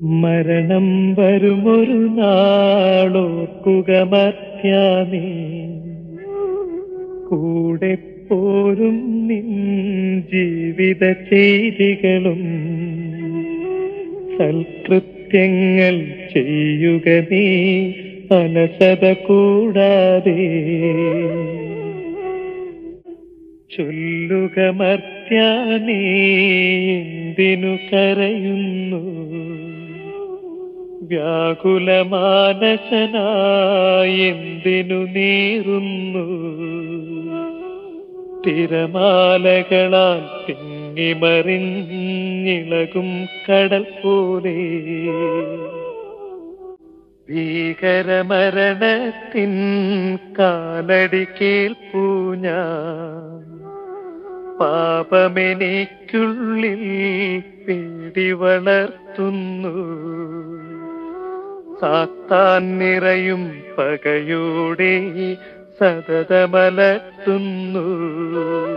മരണം വരുമൊരു നാളോർക്കുക മർത്യാനേ കൂടെ പോരും നിൻ ജീവിത ചെയ്തികളും സൽകൃത്യങ്ങൾ ചെയ്യുക നീ അലസത കൂടാതെ ചൊല്ലുക മർത്യാനേ എന്തിനു കരയുന്നു വ്യാകുലമാനസനായി എന്തിനു നീറുന്നു തിരമാലകളാൽ തിങ്ങിമറിഞ്ഞിളകും കടൽ പോലെ ഭീകരമരണത്തിൻ കാലടി കേൾപ്പൂ ഞാൻ പാപമെനിക്കുള്ളിൽ പേടി വളർത്തുന്നു സാത്താൻ നിറയും പകയോടെ സതതമലർത്തുന്നു